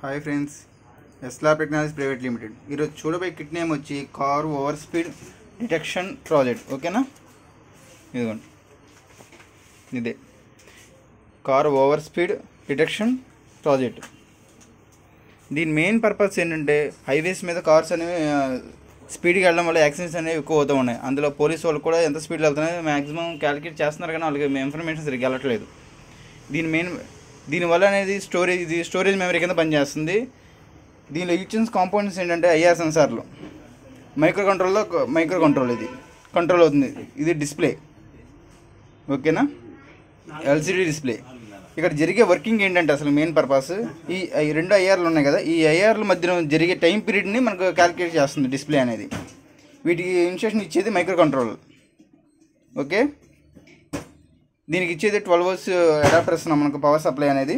hi friends ఎస్లా technologies private limited ఈరోజు చూడబోయే కిట్ నేమ్ వచ్చి car over speed detection project ఓకేనా ఇదిగోండి ఇదే car over speed detection project దీని మెయిన్ పర్పస్ ఏంటంటే హైవేస్ మీద కార్స్ అనేవి ఆ, స్పీడ్గా వెళ్ళడం వల్ల యాక్సిడెంట్స్ అనేవి ఎక్కువ అవుతూ ఉన్నాయి అందులో పోలీస్ వాళ్ళు కూడా ఎంత స్పీడ్లో వెళ్తున్నాయో మ్యాక్సిమం క్యాలిక్యులేట్ చేస్తున్నారు కానీ వాళ్ళకి ఇన్ఫర్మేషన్ సరిగ్గా వెళ్ళట్లేదు దీని మెయిన్ దీనివల్ల అనేది స్టోరేజ్ ఇది స్టోరేజ్ మెమరీ కింద పనిచేస్తుంది దీనిలో ఇచ్చిన కాంపోనెంట్స్ ఏంటంటే ఐఆర్ సెన్సార్లు మైక్రో కంట్రోల్లో మైక్రో కంట్రోల్ ఇది కంట్రోల్ అవుతుంది ఇది డిస్ప్లే ఓకేనా ఎల్సిడి డిస్ప్లే ఇక్కడ జరిగే వర్కింగ్ ఏంటంటే అసలు మెయిన్ పర్పస్ ఈ ఈ రెండు ఐఆర్లు ఉన్నాయి కదా ఈ ఐఆర్ల మధ్యన జరిగే టైం పీరియడ్ని మనకు క్యాలిక్యులేట్ చేస్తుంది డిస్ప్లే అనేది వీటికి ఇన్స్ట్రక్షన్ ఇచ్చేది మైక్రో కంట్రోల్ ఓకే దీనికి ఇచ్చేది ట్వెల్వ్ అవర్స్ అడాప్టర్ ఇస్తున్నాం మనకు పవర్ సప్లై అనేది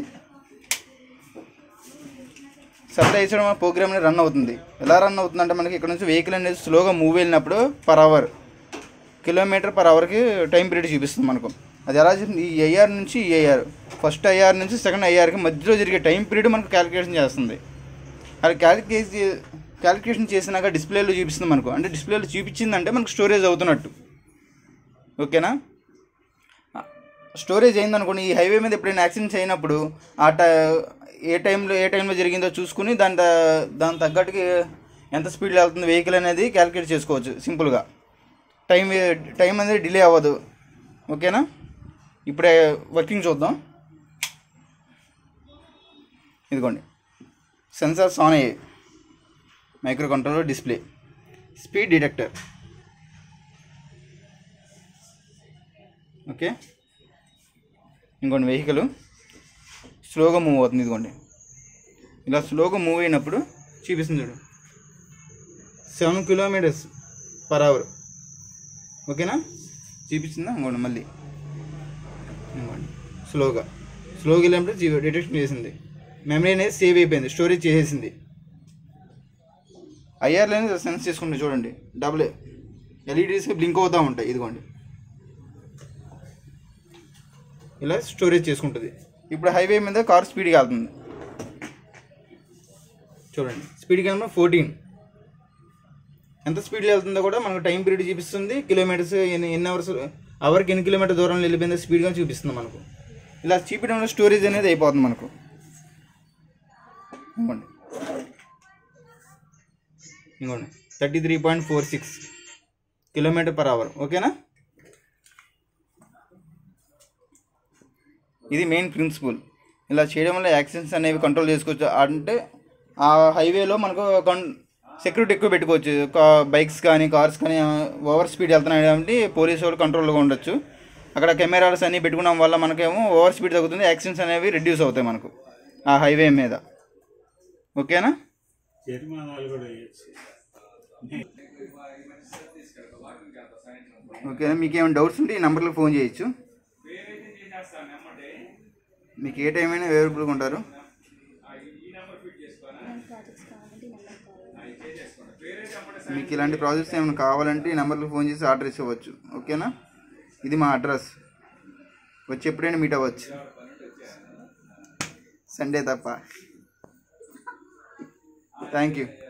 సప్లై ఇచ్చడం ప్రోగ్రామ్ అనేది రన్ అవుతుంది ఎలా రన్ అవుతుందంటే మనకి ఇక్కడ నుంచి వెహికల్ అనేది స్లోగా మూవ్ వెళ్ళినప్పుడు పర్ అవర్ కిలోమీటర్ పర్ అవర్కి టైం పీరియడ్ చూపిస్తుంది మనకు అది ఎలా చేస్తుంది ఈ ఐఆర్ నుంచి ఈ ఐఆర్ ఫస్ట్ ఐఆర్ నుంచి సెకండ్ ఐఆర్కి మధ్యలో జరిగే టైం పీరియడ్ మనకు క్యాలిక్యులేషన్ చేస్తుంది అది క్యాలిక్యులేట్ క్యాలిక్యులేషన్ చేసినాక డిస్ప్లేలో చూపిస్తుంది మనకు అంటే డిస్ప్లేలో చూపించిందంటే మనకు స్టోరేజ్ అవుతున్నట్టు ఓకేనా స్టోరేజ్ అయిందనుకోండి ఈ హైవే మీద ఎప్పుడైనా యాక్సిడెంట్స్ అయినప్పుడు ఆ టై ఏ టైంలో ఏ టైంలో జరిగిందో చూసుకుని దాని త- దాని తగ్గట్టుకి ఎంత స్పీడ్లో వెళ్తుంది వెహికల్ అనేది క్యాలిక్యులేట్ చేసుకోవచ్చు సింపుల్గా టైం టైం అనేది డిలే అవ్వదు ఓకేనా ఇప్పుడే వర్కింగ్ చూద్దాం ఇదిగోండి సెన్సార్స్ ఆన్ అయ్యాయి microcontroller display speed detector okay ఇంకోండి వెహికల్ స్లోగా మూవ్ అవుతుంది ఇదిగోండి ఇలా స్లోగా మూవ్ అయినప్పుడు చూపిస్తుంది చూడు సెవెన్ కిలోమీటర్స్ పర్ అవర్ ఓకేనా చూపించిందా ఇంకోండి మళ్ళీ ఇంకోండి స్లోగా స్లోగా వెళ్ళినప్పుడు డిటెక్షన్ చేసింది మెమరీ అనేది సేవ్ అయిపోయింది స్టోరేజ్ చేసేసింది ఐఆర్లు అనేది సెన్స్ చేసుకుంటే చూడండి డబుల్ ఎల్ఈడీస్ బ్లింక్ అవుతూ ఉంటాయి ఇదిగోండి ఇలా స్టోరేజ్ చేసుకుంటుంది ఇప్పుడు హైవే మీద కార్ స్పీడ్గా వెళ్తుంది చూడండి స్పీడ్గా వెళ్తున్నా ఫోర్టీన్ ఎంత స్పీడ్లో వెళ్తుందో కూడా మనకు టైం పీరియడ్ చూపిస్తుంది కిలోమీటర్స్ ఎన్ని ఎన్ని అవర్స్ అవర్కి ఎన్ని కిలోమీటర్ దూరంలో వెళ్ళిపోయిందో స్పీడ్గా చూపిస్తుంది మనకు ఇలా చూపించడంలో స్టోరేజ్ అనేది అయిపోతుంది మనకు ఇవ్వండి ఇంకోండి thirty three point four six kilometre per hour ఓకేనా ఇది మెయిన్ ప్రిన్సిపల్ ఇలా చేయడం వల్ల యాక్సిడెంట్స్ అనేవి కంట్రోల్ చేసుకోవచ్చు అంటే ఆ హైవేలో మనకు కన్ సెక్యూరిటీ ఎక్కువ పెట్టుకోవచ్చు కా- బైక్స్ కానీ కార్స్ కానీ ఓవర్ స్పీడ్ వెళ్తున్నాయి కాబట్టి పోలీసు వాళ్ళు కంట్రోల్గా ఉండొచ్చు అక్కడ కెమెరాస్ అన్నీ పెట్టుకోవడం వల్ల మనకేమో ఓవర్ స్పీడ్ తగ్గుతుంది యాక్సిడెంట్స్ అనేవి రిడ్యూస్ అవుతాయి మనకు ఆ హైవే మీద ఓకేనా జరిమానాలు కూడా వేయచ్చు ఓకేనా మీకు ఏమైనా డౌట్స్ ఉంటే ఈ నెంబర్లో ఫోన్ చేయొచ్చు మీకు ఏ టైం అయినా అవైలబుల్గా ఉంటారు మీకు ఇలాంటి ప్రాజెక్ట్స్ ఏమైనా కావాలంటే ఈ నెంబర్లో ఫోన్ చేసి ఆర్డర్ ఇవ్వచ్చు ఓకేనా ఇది మా అడ్రస్ వచ్చి ఎప్పుడైనా మీట్ అవ్వచ్చు సండే తప్ప థ్యాంక్ యూ